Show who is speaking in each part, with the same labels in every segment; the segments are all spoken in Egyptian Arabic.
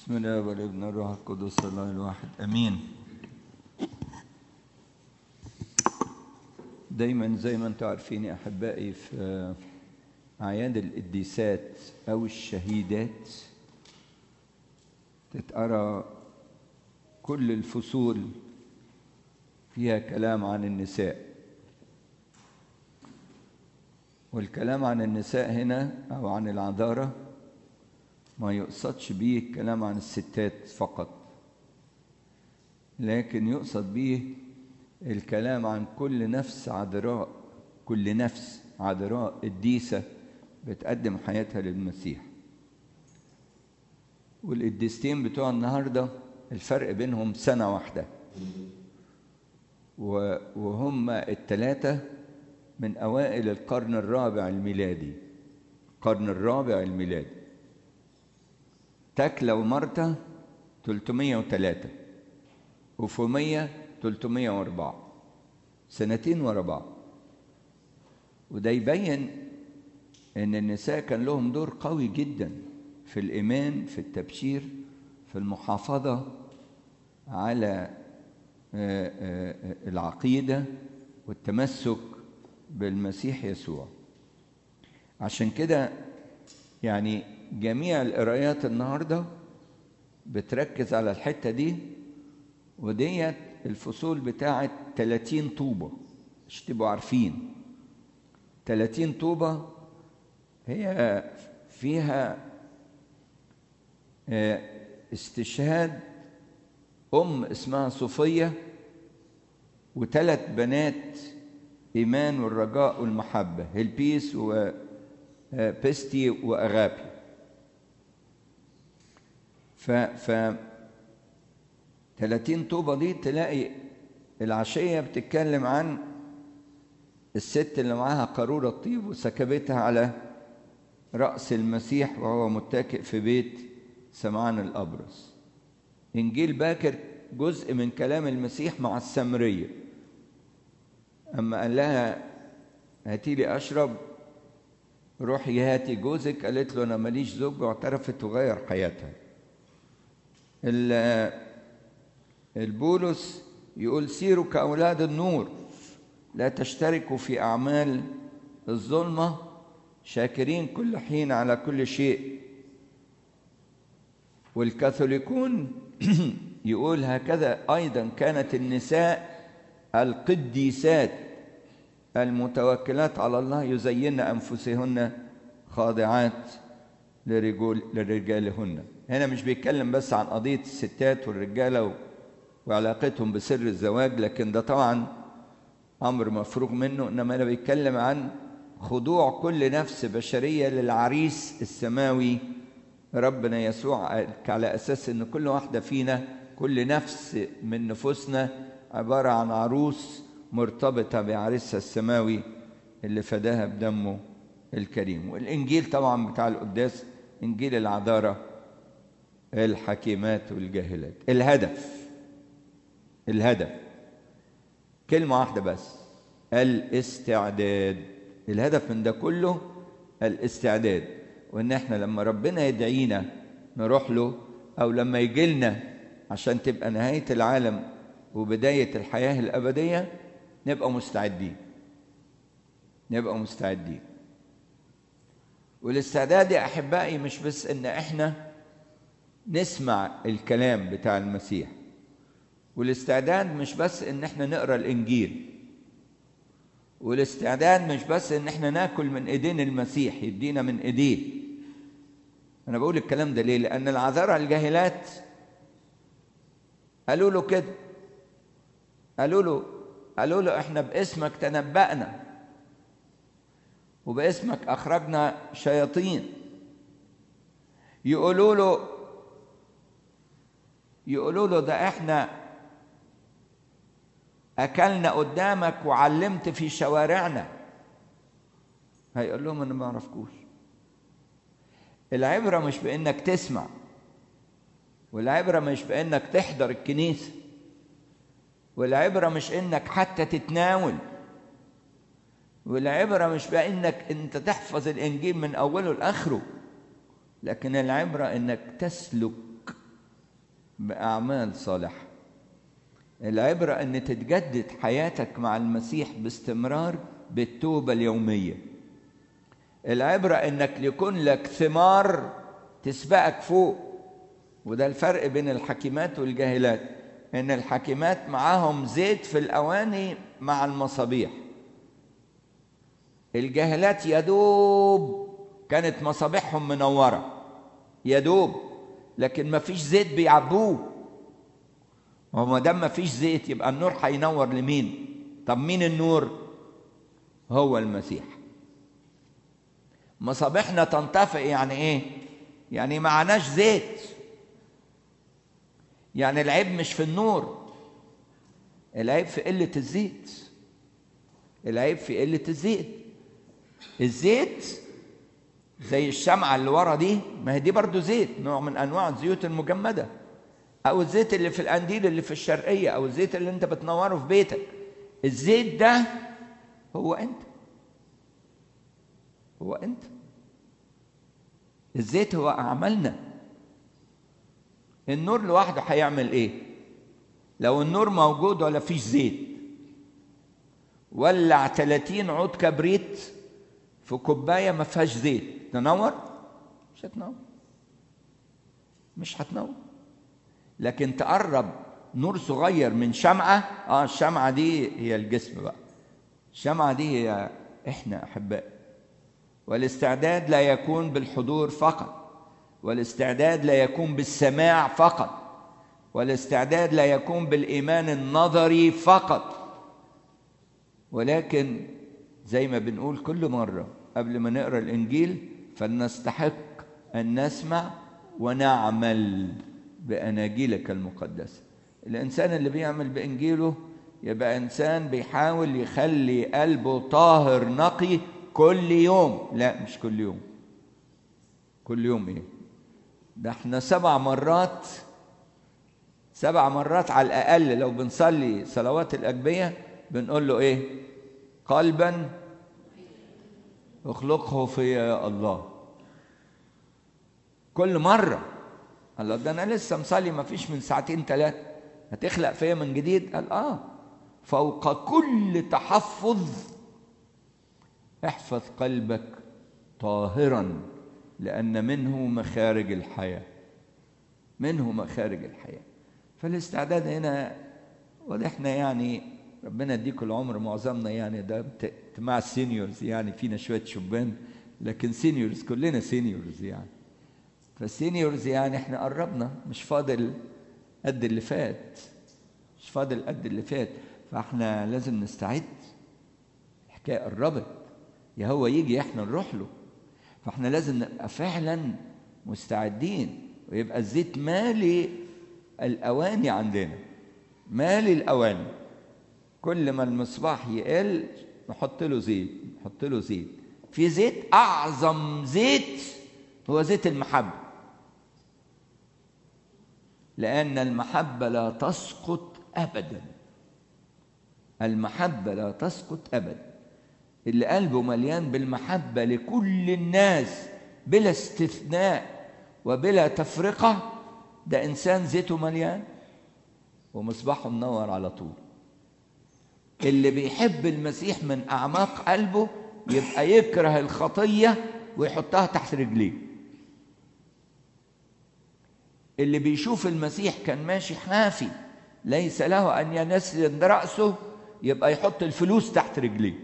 Speaker 1: بسم الله والابن الروح القدس الله الواحد امين دايما زي ما انتم عارفين يا احبائي في اعياد القديسات او الشهيدات تتقرا كل الفصول فيها كلام عن النساء والكلام عن النساء هنا او عن العذاره ما يقصدش بيه الكلام عن الستات فقط لكن يقصد بيه الكلام عن كل نفس عذراء كل نفس عذراء قديسة بتقدم حياتها للمسيح والقديستين بتوع النهاردة الفرق بينهم سنة واحدة وهم الثلاثة من أوائل القرن الرابع الميلادي القرن الرابع الميلادي تكلا ومرتا 303 وفومية 304 سنتين ورا بعض وده يبين ان النساء كان لهم دور قوي جدا في الايمان في التبشير في المحافظه على العقيده والتمسك بالمسيح يسوع عشان كده يعني جميع القرايات النهارده بتركز على الحته دي وديت الفصول بتاعت 30 طوبه مش تبقوا عارفين 30 طوبه هي فيها استشهاد ام اسمها صوفيه وثلاث بنات ايمان والرجاء والمحبه هلبيس و بيستي واغابي ف ف 30 طوبه دي تلاقي العشيه بتتكلم عن الست اللي معاها قاروره طيب وسكبتها على راس المسيح وهو متكئ في بيت سمعان الابرص انجيل باكر جزء من كلام المسيح مع السامريه اما قال لها هاتي لي اشرب روحي هاتي جوزك قالت له انا ماليش زوج واعترفت وغير حياتها البولس يقول سيروا كأولاد النور لا تشتركوا في أعمال الظلمة شاكرين كل حين على كل شيء والكاثوليكون يقول هكذا أيضا كانت النساء القديسات المتوكلات على الله يزين أنفسهن خاضعات لرجول لرجالهن هنا مش بيتكلم بس عن قضية الستات والرجالة وعلاقتهم بسر الزواج لكن ده طبعا أمر مفروغ منه إنما أنا بيتكلم عن خضوع كل نفس بشرية للعريس السماوي ربنا يسوع على أساس إن كل واحدة فينا كل نفس من نفوسنا عبارة عن عروس مرتبطة بعريسها السماوي اللي فداها بدمه الكريم والإنجيل طبعا بتاع القداس إنجيل العذارة الحكيمات والجاهلات الهدف الهدف كلمة واحدة بس الاستعداد الهدف من ده كله الاستعداد وإن إحنا لما ربنا يدعينا نروح له أو لما يجي لنا عشان تبقى نهاية العالم وبداية الحياة الأبدية نبقى مستعدين نبقى مستعدين والاستعداد يا أحبائي مش بس إن إحنا نسمع الكلام بتاع المسيح والاستعداد مش بس ان احنا نقرا الانجيل والاستعداد مش بس ان احنا ناكل من ايدين المسيح يدينا من ايديه انا بقول الكلام ده ليه لان العذارى الجاهلات قالوا له كده قالوا له قالوا له احنا باسمك تنبأنا وباسمك اخرجنا شياطين يقولوا له يقولوا له ده احنا اكلنا قدامك وعلمت في شوارعنا هيقول لهم انا ما اعرفكوش العبره مش بانك تسمع والعبره مش بانك تحضر الكنيسه والعبره مش انك حتى تتناول والعبره مش بانك انت تحفظ الانجيل من اوله لاخره لكن العبره انك تسلك بأعمال صالحة العبرة أن تتجدد حياتك مع المسيح باستمرار بالتوبة اليومية العبرة أنك يكون لك ثمار تسبقك فوق وده الفرق بين الحكيمات والجاهلات ان الحكيمات معاهم زيت في الاواني مع المصابيح الجاهلات يدوب كانت مصابيحهم منوره يدوب لكن ما فيش زيت بيعبوه وما دام ما فيش زيت يبقى النور هينور لمين طب مين النور هو المسيح مصابيحنا تنطفئ يعني ايه يعني معناش زيت يعني العيب مش في النور العيب في قلة الزيت العيب في قلة الزيت الزيت زي الشمعة اللي ورا دي ما هي دي برضو زيت نوع من أنواع الزيوت المجمدة أو الزيت اللي في القنديل اللي في الشرقية أو الزيت اللي أنت بتنوره في بيتك الزيت ده هو أنت هو أنت الزيت هو أعمالنا النور لوحده هيعمل ايه لو النور موجود ولا فيش زيت ولع 30 عود كبريت في كوبايه ما فيهاش زيت تنور مش هتنور مش هتنور لكن تقرب نور صغير من شمعه اه الشمعه دي هي الجسم بقى الشمعه دي هي احنا احباء والاستعداد لا يكون بالحضور فقط والاستعداد لا يكون بالسماع فقط والاستعداد لا يكون بالايمان النظري فقط ولكن زي ما بنقول كل مره قبل ما نقرا الانجيل فلنستحق ان نسمع ونعمل باناجيلك المقدسه الانسان اللي بيعمل بانجيله يبقى انسان بيحاول يخلي قلبه طاهر نقي كل يوم لا مش كل يوم كل يوم ايه ده احنا سبع مرات سبع مرات على الأقل لو بنصلي صلوات الأجبية بنقول له إيه قلبا اخلقه فيا يا الله كل مرة الله ده أنا لسه مصلي ما فيش من ساعتين ثلاثة هتخلق فيا من جديد قال آه فوق كل تحفظ احفظ قلبك طاهرا لأن منه مخارج الحياة منه مخارج الحياة فالاستعداد هنا واحنا يعني ربنا يديكم العمر معظمنا يعني ده مع السينيورز يعني فينا شوية شبان لكن سينيورز كلنا سينيورز يعني فالسينيورز يعني احنا قربنا مش فاضل قد اللي فات مش فاضل قد اللي فات فاحنا لازم نستعد الحكاية قربت يا هو يجي يا احنا نروح له فاحنا لازم نبقى فعلا مستعدين ويبقى الزيت مالي الاواني عندنا مالي الاواني كل ما المصباح يقل نحط له زيت نحط له زيت في زيت اعظم زيت هو زيت المحبه لان المحبه لا تسقط ابدا المحبه لا تسقط ابدا اللي قلبه مليان بالمحبة لكل الناس بلا استثناء وبلا تفرقة ده إنسان زيته مليان ومصباحه منور على طول اللي بيحب المسيح من أعماق قلبه يبقى يكره الخطية ويحطها تحت رجليه اللي بيشوف المسيح كان ماشي حافي ليس له أن ينسند رأسه يبقى يحط الفلوس تحت رجليه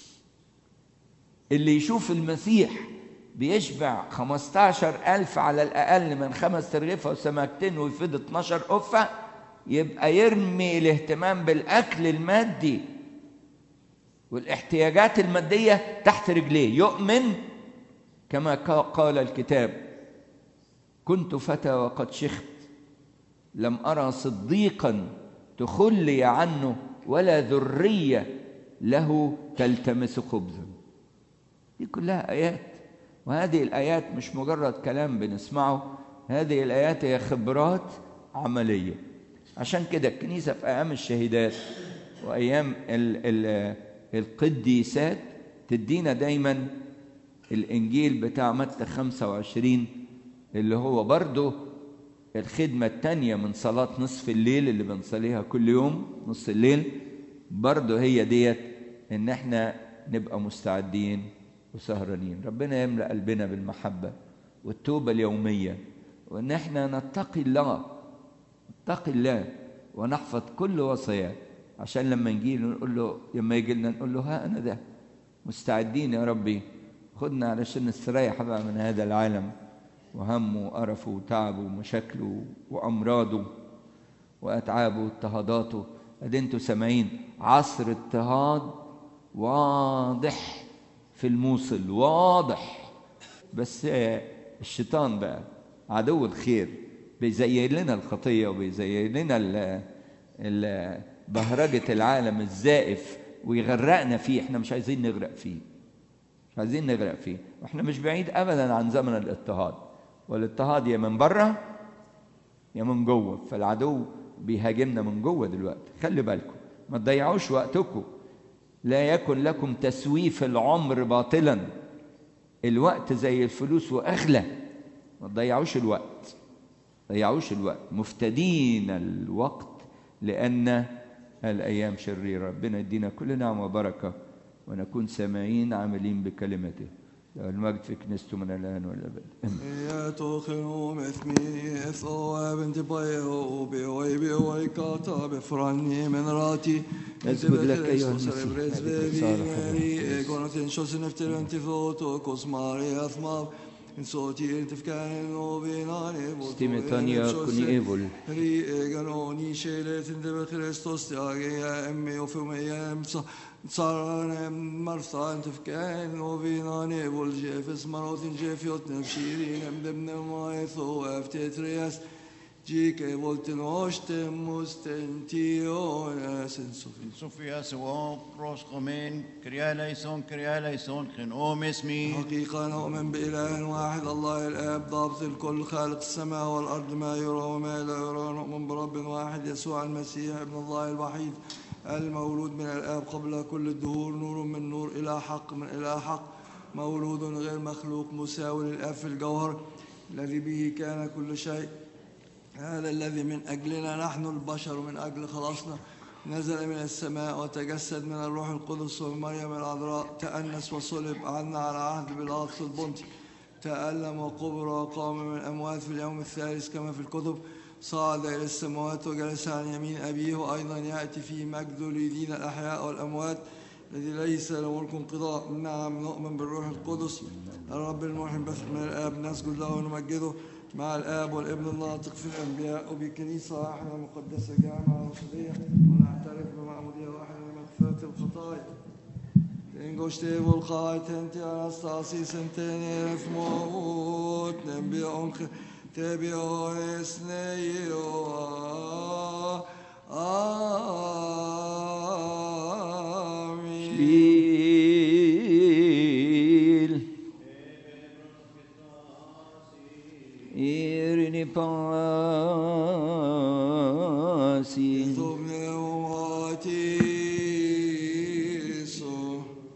Speaker 1: اللي يشوف المسيح بيشبع 15 ألف على الأقل من خمس ترغيفة وسمكتين ويفيد 12 قفة يبقى يرمي الاهتمام بالأكل المادي والاحتياجات المادية تحت رجليه يؤمن كما قال الكتاب كنت فتى وقد شخت لم أرى صديقا تخلي عنه ولا ذرية له تلتمس خبزا دي كلها آيات وهذه الآيات مش مجرد كلام بنسمعه هذه الآيات هي خبرات عملية عشان كده الكنيسة في أيام الشهيدات وأيام ال ال القديسات تدينا دايما الإنجيل بتاع متى 25 اللي هو برضه الخدمة التانية من صلاة نصف الليل اللي بنصليها كل يوم نصف الليل برضه هي ديت ان احنا نبقى مستعدين وسهرانين ربنا يملأ قلبنا بالمحبة والتوبة اليومية وان احنا نتقي الله نتقي الله ونحفظ كل وصاياه عشان لما نجي نقول له لما يجي لنا نقول له ها انا ده مستعدين يا ربي خدنا علشان نستريح بقى من هذا العالم وهمه وقرفه وتعبه ومشاكله وامراضه واتعابه واضطهاداته ادي انتوا سامعين عصر اضطهاد واضح في الموصل واضح بس الشيطان بقى عدو الخير بيزين لنا الخطيه وبيزين لنا ال ال بهرجه العالم الزائف ويغرقنا فيه احنا مش عايزين نغرق فيه مش عايزين نغرق فيه واحنا مش بعيد ابدا عن زمن الاضطهاد والاضطهاد يا من بره يا من جوه فالعدو بيهاجمنا من جوه دلوقتي خلي بالكم ما تضيعوش وقتكم لا يكن لكم تسويف العمر باطلا الوقت زي الفلوس واغلى ما تضيعوش الوقت ضيعوش الوقت مفتدين الوقت لان الايام شريره ربنا يدينا كل نعمه وبركه ونكون سامعين عاملين بكلمته المجد في كنيسته من الآن والأبد
Speaker 2: يا توخنو مثمي إثوى بنت بيهو بيوي بيوي كاتا بفراني من راتي
Speaker 1: نسجد لك أيها المسيح هذه صار
Speaker 2: ماري كونتين شوس نفتر انت فوتو كوسماري أثمار in صوتي انت فكان وبيناني
Speaker 1: ستيمتانيا كوني إيفول
Speaker 2: ري ايغانوني شيلت انت بخريستوس تاغي يا امي وفمي يا امسا صار مرثى انت فكان وبيناني والجيفس مروت جيفيوت نفشيرين مدبنا ما يثو افتترياس جيك volten ostemus tentiones in Sofie.
Speaker 3: Sofia سواق روش قومين كريا ليسون كريا ليسون خنقوم اسمي
Speaker 2: حقيقة نؤمن بإله واحد الله الآب ضابط الكل خالق السماء والأرض ما يرى وما لا يرى نؤمن برب واحد يسوع المسيح ابن الله الوحيد المولود من الآب قبل كل الدهور نور من نور إلى حق من إلى حق مولود غير مخلوق مساوي للآب في الجوهر الذي به كان كل شيء هذا الذي من أجلنا نحن البشر من أجل خلاصنا نزل من السماء وتجسد من الروح القدس ومريم العذراء تأنس وصلب عنا على عهد بلاطس البنطي تألم وقبر وقام من الأموات في اليوم الثالث كما في الكتب صعد إلى السماوات وجلس عن يمين أبيه وأيضا يأتي في مجد ليدين الأحياء والأموات الذي ليس له ملك انقضاء نعم نؤمن بالروح القدس الرب المحب من الآب نسجد له ونمجده مع الآب والابن الناطق في الأنبياء وبكنيسة واحدة مقدسة جامعة رسولية ونعترف بمعمودية واحدة لمغفرة الخطايا Tengošte volkaj tenti anastasi sentene refmot nembi onk tebi o esneio Amin.
Speaker 1: Lil Irini pa